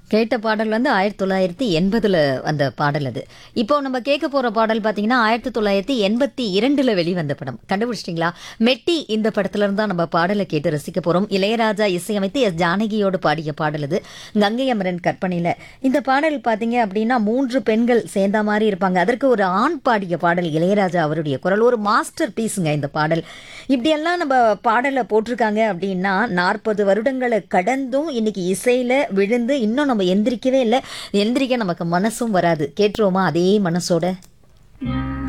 கேட்ட பாடல் வந்து ஆயிரத்தி தொள்ளாயிரத்தி எண்பதுல வந்த பாடல் அது இப்போ நம்ம கேட்க போற பாடல் பாத்தீங்கன்னா ஆயிரத்தி தொள்ளாயிரத்தி எண்பத்தி இரண்டுல வெளிவந்த படம் கண்டுபிடிச்சிட்டிங்களா மெட்டி இந்த படத்துல இருந்தா நம்ம பாடலை கேட்டு ரசிக்க போறோம் இளையராஜா இசையமைத்து எஸ் ஜானகியோடு பாடிய பாடல் இது கங்கை அமரன் கற்பனையில இந்த பாடல் பாத்தீங்க அப்படின்னா மூன்று பெண்கள் சேர்ந்த மாதிரி இருப்பாங்க அதற்கு ஒரு ஆண் பாடிய பாடல் இளையராஜா அவருடைய குரல் ஒரு மாஸ்டர் பீஸுங்க இந்த பாடல் இப்படியெல்லாம் நம்ம பாடலை போட்டிருக்காங்க அப்படின்னா நாற்பது வருடங்களை கடந்தும் இன்னைக்கு இசையில விழுந்து இன்னும் நம்ம எந்திரிக்கவே இல்லை எந்திரிக்க நமக்கு மனசும் வராது கேட்டுருவோமா அதே மனசோட